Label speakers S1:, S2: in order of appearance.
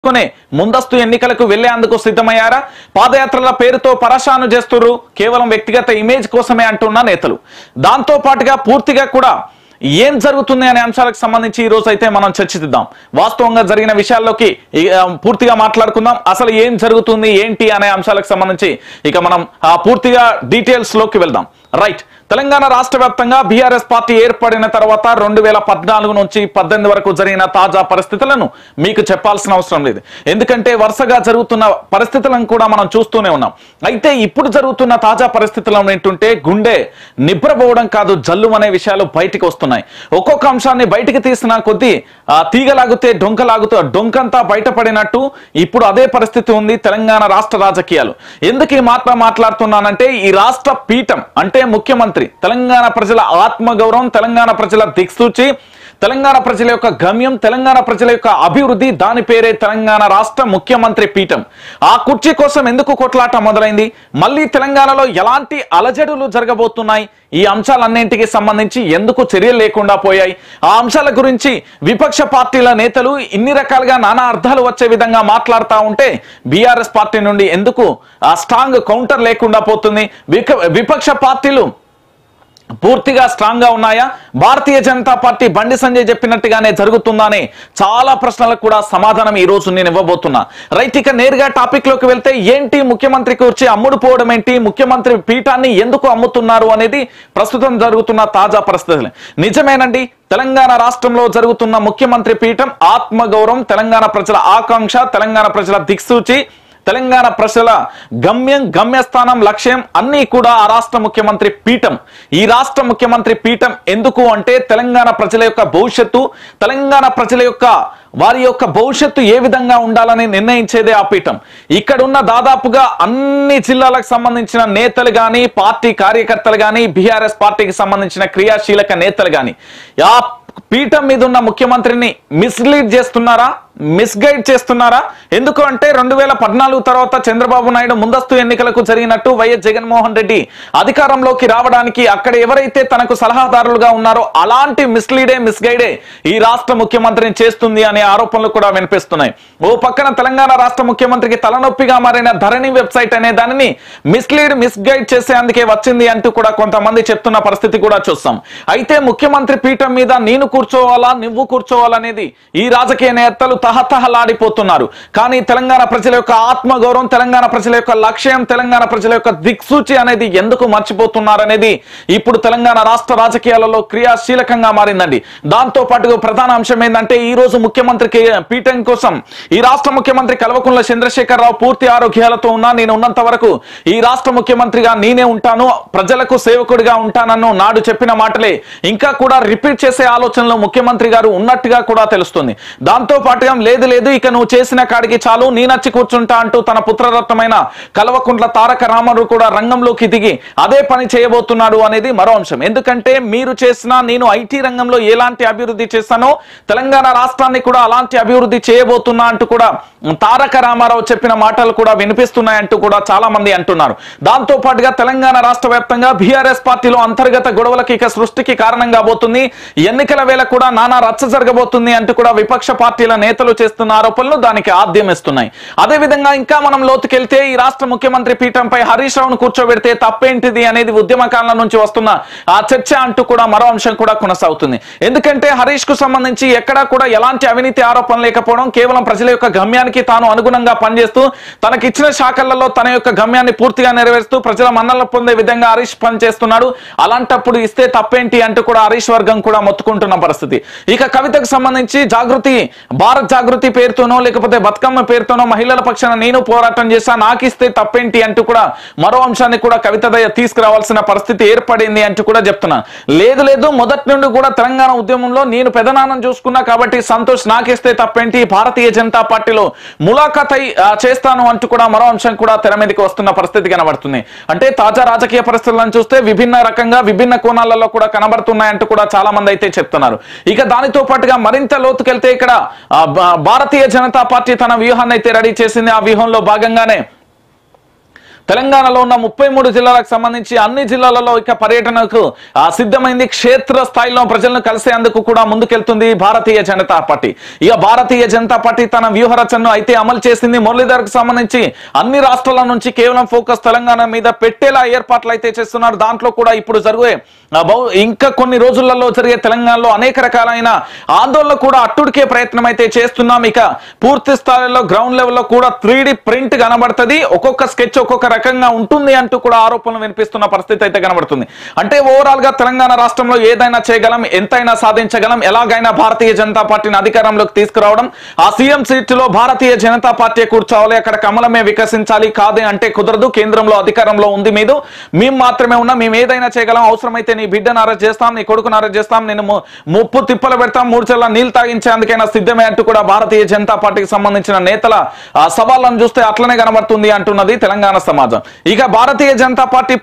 S1: కొనే ముందస్తు ఎన్నికలకు వెళ్లేందుకు సిద్ధమయ్యారా పాదయాత్రల పేరుతో పరశాను చేస్తున్నారు కేవలం వ్యక్తిగత ఇమేజ్ కోసమే అంటున్న నేతలు దాంతో పాటుగా పూర్తిగా కూడా ఏం జరుగుతుంది అనే అంశాలకు సంబంధించి ఈ రోజు అయితే మనం చర్చిద్దాం వాస్తవంగా జరిగిన విషయాల్లోకి ఈ, ఆ, పూర్తిగా మాట్లాడుకుందాం అసలు ఏం జరుగుతుంది ఏంటి అనే అంశాలకు సంబంధించి ఇక మనం ఆ, పూర్తిగా డీటెయిల్స్ లోకి వెళ్దాం రైట్ తెలంగాణ రాష్ట్ర వ్యాప్తంగా బీఆర్ఎస్ పార్టీ ఏర్పడిన తర్వాత రెండు వేల పద్నాలుగు నుంచి పద్దెనిమిది వరకు జరిగిన తాజా పరిస్థితులను మీకు చెప్పాల్సిన అవసరం లేదు ఎందుకంటే వరుసగా జరుగుతున్న పరిస్థితులను కూడా మనం చూస్తూనే ఉన్నాం అయితే ఇప్పుడు జరుగుతున్న తాజా పరిస్థితులను ఏంటుంటే గుండె నిబ్రపోవడం కాదు జల్లు అనే విషయాలు బయటికి వస్తున్నాయి ఒక్కొక్క అంశాన్ని బయటికి తీసిన కొద్దీ ఆ, తీగలాగితే డొంకలాగుతూ డొంకంతా బయటపడినట్టు ఇప్పుడు అదే పరిస్థితి ఉంది తెలంగాణ రాష్ట్ర రాజకీయాలు ఎందుకు ఈ మాట మాట్లాడుతున్నానంటే ఈ రాష్ట్ర పీఠం అంటే ముఖ్యమంత్రి తెలంగాణ ప్రజల ఆత్మగౌరవం తెలంగాణ ప్రజల దిక్సూచి తెలంగాణ ప్రజల యొక్క గమ్యం తెలంగాణ ప్రజల యొక్క అభివృద్ధి దాని పేరే తెలంగాణ రాష్ట్ర ముఖ్యమంత్రి పీఠం ఆ కుర్చీ కోసం ఎందుకు కొట్లాట మొదలైంది మళ్ళీ తెలంగాణలో ఎలాంటి అలజడులు జరగబోతున్నాయి ఈ అంశాలన్నింటికి సంబంధించి ఎందుకు చర్యలు లేకుండా పోయాయి ఆ అంశాల గురించి విపక్ష పార్టీల నేతలు ఇన్ని రకాలుగా నానా అర్థాలు వచ్చే విధంగా మాట్లాడుతూ ఉంటే బీఆర్ఎస్ పార్టీ నుండి ఎందుకు ఆ స్ట్రాంగ్ కౌంటర్ లేకుండా పోతుంది విక- విపక్ష పార్టీలు పూర్తిగా స్ట్రాంగ్ గా ఉన్నాయా భారతీయ జనతా పార్టీ బండి సంజయ్ చెప్పినట్టుగానే జరుగుతుందానే చాలా ప్రశ్నలకు కూడా సమాధానం ఈ రోజు నేను ఇవ్వబోతున్నా రైట్ ఇక నేరుగా టాపిక్ లోకి వెళ్తే ఏంటి ముఖ్యమంత్రికి వచ్చి అమ్ముడు పోవడం ఏంటి ముఖ్యమంత్రి పీఠాన్ని ఎందుకు అమ్ముతున్నారు అనేది ప్రస్తుతం జరుగుతున్న తాజా పరిస్థితులు నిజమేనండి తెలంగాణ రాష్ట్రంలో జరుగుతున్న ముఖ్యమంత్రి పీఠం ఆత్మగౌరవం తెలంగాణ ప్రజల ఆకాంక్ష తెలంగాణ ప్రజల దిక్సూచి తెలంగాణ ప్రజల గమ్యం గమ్యస్థానం లక్ష్యం అన్నీ కూడా ఆ రాష్ట్ర ముఖ్యమంత్రి పీఠం ఈ రాష్ట్ర ముఖ్యమంత్రి పీఠం ఎందుకు అంటే తెలంగాణ ప్రజల యొక్క భవిష్యత్తు తెలంగాణ ప్రజల యొక్క వారి యొక్క భవిష్యత్తు ఏ విధంగా ఉండాలని నిర్ణయించేదే ఆ పీఠం ఇక్కడున్న దాదాపుగా అన్ని జిల్లాలకు సంబంధించిన నేతలు గాని పార్టీ కార్యకర్తలు గాని బీఆర్ఎస్ పార్టీకి సంబంధించిన క్రియాశీలక నేతలు గాని ఆ పీఠం మీద ఉన్న ముఖ్యమంత్రిని మిస్లీడ్ చేస్తున్నారా మిస్గైడ్ చేస్తున్నారా ఎందుకు అంటే రెండు వేల పద్నాలుగు తర్వాత చంద్రబాబు నాయుడు ముందస్తు ఎన్నికలకు జరిగినట్టు వైఎస్ జగన్మోహన్ రెడ్డి అధికారంలోకి రావడానికి అక్కడ ఎవరైతే తనకు సలహాదారులుగా ఉన్నారో అలాంటి మిస్లీడే మిస్గైడే ఈ రాష్ట్ర ముఖ్యమంత్రిని చేస్తుంది అనే ఆరోపణలు కూడా వినిపిస్తున్నాయి ఓ పక్కన తెలంగాణ రాష్ట్ర ముఖ్యమంత్రికి తలనొప్పిగా మారిన ధరణి వెబ్సైట్ అనే దానిని మిస్లీడ్ మిస్గైడ్ చేసేందుకే వచ్చింది అంటూ కూడా కొంతమంది చెప్తున్న పరిస్థితి కూడా చూస్తాం అయితే ముఖ్యమంత్రి పీఠం మీద నేను కూర్చోవాలా నువ్వు కూర్చోవాలనేది ఈ రాజకీయ నేతలు తహతహలాడిపోతున్నారు కానీ తెలంగాణ ప్రజల యొక్క ఆత్మగౌరవం తెలంగాణ ప్రజల యొక్క లక్ష్యం తెలంగాణ ప్రజల యొక్క దిక్సూచి అనేది ఎందుకు మర్చిపోతున్నారు అనేది ఇప్పుడు తెలంగాణ రాష్ట్ర రాజకీయాలలో క్రియాశీలకంగా మారిందండి దాంతో పాటు ప్రధాన అంశం ఏంటంటే ఈ రోజు ముఖ్యమంత్రికి పీఠం కోసం ఈ రాష్ట్ర ముఖ్యమంత్రి కల్వకుంట్ల చంద్రశేఖరరావు పూర్తి ఆరోగ్యాలతో ఉన్నా నేను ఉన్నంత వరకు ఈ రాష్ట్ర ముఖ్యమంత్రిగా నేనే ఉంటాను ప్రజలకు సేవకుడిగా ఉంటానన్ను నాడు చెప్పిన మాటలే ఇంకా కూడా రిపీట్ చేసే ఆలోచనలో ముఖ్యమంత్రి గారు ఉన్నట్టుగా కూడా తెలుస్తుంది దాంతో పాటుగా లేదు లేదు ఇక నువ్వు చేసిన కాడికి చాలు నీ నచ్చి కూర్చుంటా అంటూ తన పుత్రరత్నమైన కల్వకుంట్ల తారక రామారావు కూడా రంగంలోకి దిగి అదే పని చేయబోతున్నాడు అనేది మరో అంశం ఎందుకంటే మీరు చేసిన నేను ఐటీ రంగంలో ఎలాంటి అభివృద్ధి చేస్తానో తెలంగాణ రాష్ట్రాన్ని కూడా అలాంటి అభివృద్ధి చేయబోతున్నా అంటూ కూడా తారక రామారావు చెప్పిన మాటలు కూడా వినిపిస్తున్నాయంటూ కూడా చాలా మంది అంటున్నారు దాంతో పాటుగా తెలంగాణ రాష్ట్ర వ్యాప్తంగా బీఆర్ఎస్ పార్టీలో అంతర్గత గొడవలకి ఇక సృష్టికి కారణం కాబోతుంది ఎన్నికల వేళ కూడా నానా రచ్చ జరగబోతుంది అంటూ కూడా విపక్ష పార్టీల నేతలు చేస్తున్న ఆరోపణలు దానికి ఆద్యం ఇస్తున్నాయి అదే విధంగా ఇంకా మనం లోతుకెళ్తే ఈ రాష్ట్ర ముఖ్యమంత్రి పీఠంపై హరీష్ రావును కూర్చోబెడితే తప్పేంటిది అనేది ఉద్యమ కాలం నుంచి వస్తున్న ఆ చర్చ అంటూ కూడా మరో అంశం కూడా కొనసాగుతుంది ఎందుకంటే హరీష్ కు సంబంధించి ఎక్కడా కూడా ఎలాంటి అవినీతి ఆరోపణ లేకపోవడం కేవలం ప్రజల యొక్క గమ్యానికి తాను అనుగుణంగా పనిచేస్తూ తనకిచ్చిన శాఖలలో తన యొక్క గమ్యాన్ని పూర్తిగా నెరవేరుస్తూ ప్రజల మన్నలను పొందే విధంగా హరీష్ పనిచేస్తున్నాడు అలాంటప్పుడు ఇస్తే తప్పేంటి అంటూ కూడా హరీష్ వర్గం కూడా మొత్తుకుంటున్న పరిస్థితి ఇక కవితకు సంబంధించి జాగృతి భారత్ జాగృతి పేరుతోనో లేకపోతే బతుకమ్మ పేరుతోనో మహిళల పక్షాన నేను పోరాటం చేశా నాకు ఇస్తే తప్పేంటి అంటూ కూడా మరో అంశాన్ని కూడా కవిత దయ తీసుకురావాల్సిన పరిస్థితి ఏర్పడింది అంటూ కూడా చెప్తున్నాను లేదు లేదు మొదటి నుండి కూడా తెలంగాణ ఉద్యమంలో నేను పెదనాన్నం చూసుకున్నా కాబట్టి సంతోష్ నాకిస్తే తప్పేంటి భారతీయ జనతా పార్టీలో ములాఖాత్ అయి ఆ, చేస్తాను అంటూ కూడా మరో అంశం కూడా తెర మీదకి వస్తున్న పరిస్థితి కనబడుతుంది అంటే తాజా రాజకీయ పరిస్థితులను చూస్తే విభిన్న రకంగా విభిన్న కోణాలలో కూడా కనబడుతున్నాయంటూ కూడా చాలా మంది అయితే చెప్తున్నారు ఇక దానితో పాటుగా మరింత లోతుకెళ్తే ఇక్కడ ఆ, భా- భారతీయ జనతా పార్టీ తన వ్యూహాన్ని అయితే రెడీ చేసింది ఆ వ్యూహంలో భాగంగానే తెలంగాణలో ఉన్న ముప్పై మూడు జిల్లాలకు సంబంధించి అన్ని జిల్లాలలో ఇక పర్యటనకు ఆ, సిద్ధమైంది క్షేత్ర స్థాయిలో ప్రజలను కలిసేందుకు కూడా ముందుకెళ్తుంది భారతీయ జనతా పార్టీ ఇక భారతీయ జనతా పార్టీ తన వ్యూహ రచనను అయితే అమలు చేసింది మురళీధర్ కు సంబంధించి అన్ని రాష్ట్రాల నుంచి కేవలం ఫోకస్ తెలంగాణ మీద పెట్టేలా ఏర్పాట్లు అయితే చేస్తున్నారు దాంట్లో కూడా ఇప్పుడు జరిగే ఆ, బహు- ఇంకా కొన్ని రోజులలో జరిగే తెలంగాణలో అనేక రకాలైన ఆందోళన కూడా అట్టుడికే ప్రయత్నం అయితే చేస్తున్నాం ఇక పూర్తి స్థాయిలో గ్రౌండ్ లెవెల్లో కూడా త్రీ ప్రింట్ కనబడుతుంది ఒక్కొక్క స్కెచ్ ఒక్కొక్క రకంగా ఉంటుంది అంటూ కూడా ఆరోపణలు వినిపిస్తున్న పరిస్థితి అయితే కనబడుతుంది అంటే ఓవరాల్ గా తెలంగాణ రాష్ట్రంలో ఏదైనా చేయగలం ఎంతైనా సాధించగలం ఎలాగైనా భారతీయ జనతా పార్టీని అధికారంలోకి తీసుకురావడం ఆ సీఎం సీటులో భారతీయ జనతా పార్టీ కూర్చోవాలి అక్కడ కమలమే వికసించాలి కాదే అంటే కుదరదు కేంద్రంలో అధికారంలో ఉంది మీద మేము మాత్రమే ఉన్నాం మేము ఏదైనా చేయగలం అవసరమైతే నీ బిడ్డను అరెస్ట్ చేస్తాం నీ కొడుకును అరెస్ట్ చేస్తాం నేను ము- ముప్పు తిప్పలు పెడతాం మూడు చెల్ల నీళ్లు తాగించేందుకైనా సిద్ధమే అంటూ కూడా భారతీయ జనతా పార్టీకి సంబంధించిన నేతల ఆ సవాళ్ళను చూస్తే అట్లనే కనబడుతుంది అంటున్నది తెలంగాణ సమాజం ఇక భారతీయ జనతా పార్టీ